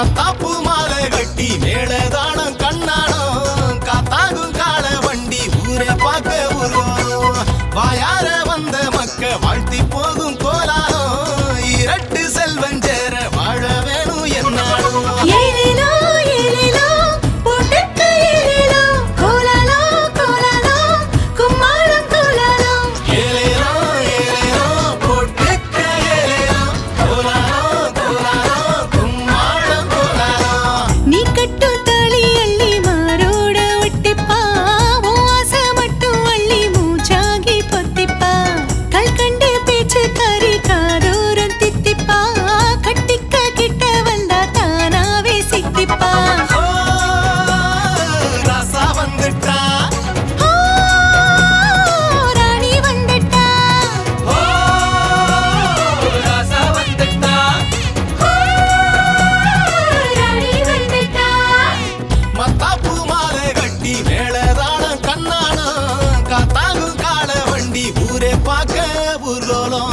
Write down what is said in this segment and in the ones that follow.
மத்தாப்பு மாலை கட்டி மேலதானம் கண்ணாடம் காத்தாகும் கால வண்டி ஊரே பார்க்க உருவம் வாயார வந்த மக்க வாழ்த்தி போகும் கோலாரம் இரட்டு செல்வம் சேர வாழ வேணும் என்னாலும் ஏலேலோ ஏலேலோ போட்டுக்க ஏலேலோ கோலாலோ கோலாலோ கும்மாளம் கோலாலோ ஏலேலோ ஏலேலோ போட்டுக்க ஏலேலோ கோலாலோ கோலாலோ கும்மாளம் கோலாலோ நீ கட்டும் தாலி அள்ளி மாரோட ஒட்டிப்பா உன் ஆசை மட்டும் அள்ளி மூச்சாகி பொத்திப்பா கல்கண்டு பேச்சு கறி காதோரம் தித்திப்பா கட்டிக்க கிட்ட வந்தா தானாவே சிக்கிப்பா ஓ, ராசா வந்துட்டா ஓ, ராணி வந்துட்டா ஓ, ராசா வந்துட்டா ஓ, ராணி வந்துட்டா மத்தாப்பு மாலை கட்டி மேலதானம் கண்ணானம் காத்தாகும் கால வண்டி ஊரே பார்க்க ஊர்லோலம்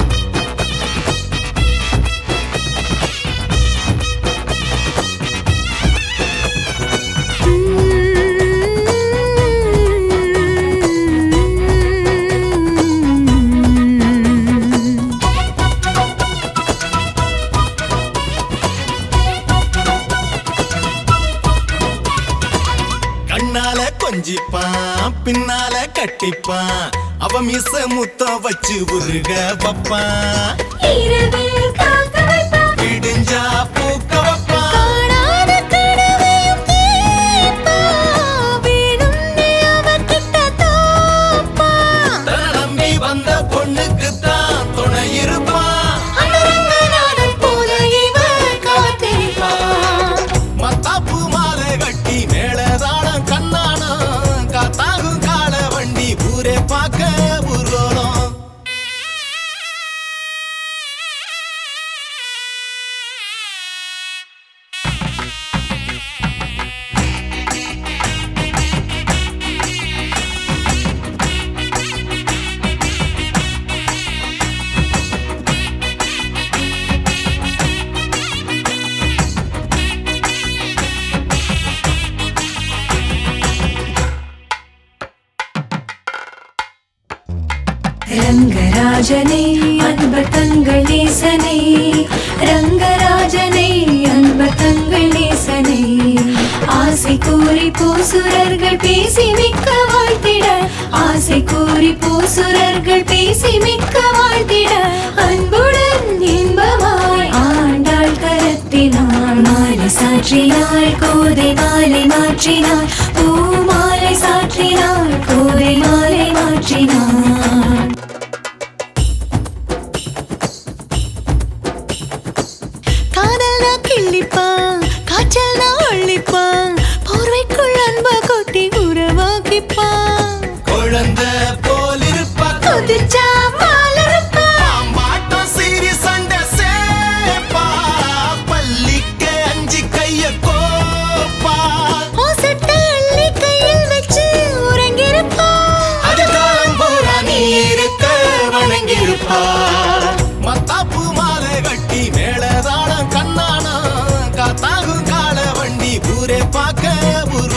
கண்ணால கொஞ்சிப்பான் பின்னால கட்டிப்பான் அவ மிச முத்தம் வச்சு உருக வப்பான் இரவில் காக்க வைப்பான் விடிஞ்சா பூக்க வப்பான் காணாத கனவையும் கேட்பா வேணும்னே அவகிட்ட தோப்பா தன்னை நம்பி வந்த பொண்ணுக்கு தான் துணை இருப்பான் அந்த ரங்கநாதன் போல இவன் காத்திருப்பான் மத்தாப்பு மாலை கட்டி மேலதானம் கண்ணானம் காத்தாகும் கால வண்டி ஊரே பார்க்க ஊர்வலம் ரங்கராஜனே அன்பர் தங்கள் நேசனே ரங்கராஜனே அன்பர் தங்கள் நேசனே ஆசை கூறி பூசுரர்கள் பேசி மிக்க வாழ்த்திட ஆசை கூறி பூசுரர்கள் பேசி மிக்க வாழ்த்திட அன்புடன் இன்பமாய் ஆண்டாள் கரத்தினாள் மாலை சாற்றினாள் கோதை மாலை மாற்றினாள் பூ மாலை சாற்றினாள் கோதை மாலை மாற்றினாள் காதல்னா கிள்ளிப்பான் காய்ச்சல்னா அள்ளிப்பான் போர்வைக்குள் அன்ப கொட்டி உறவாக்கிப்பான் குழந்தை போல் இருப்பா கொதிச்சா மாலருப்பான் பாம்பாட்டம் சீறி சண்டை சேப்பா பள்ளிக்கு அஞ்சு கைய கோப்பா ஓசட்ட அள்ளி கையில் வச்சு உறங்கிருப்பான் அதிகாலம் பூரா நீ இருக்க வணங்கிருப்பா மத்தாப்பு மாலை கட்டி மேலதானம் கண்ணானம் காத்தாகும் கால வண்டி ஊரே பார்க்க ஊர்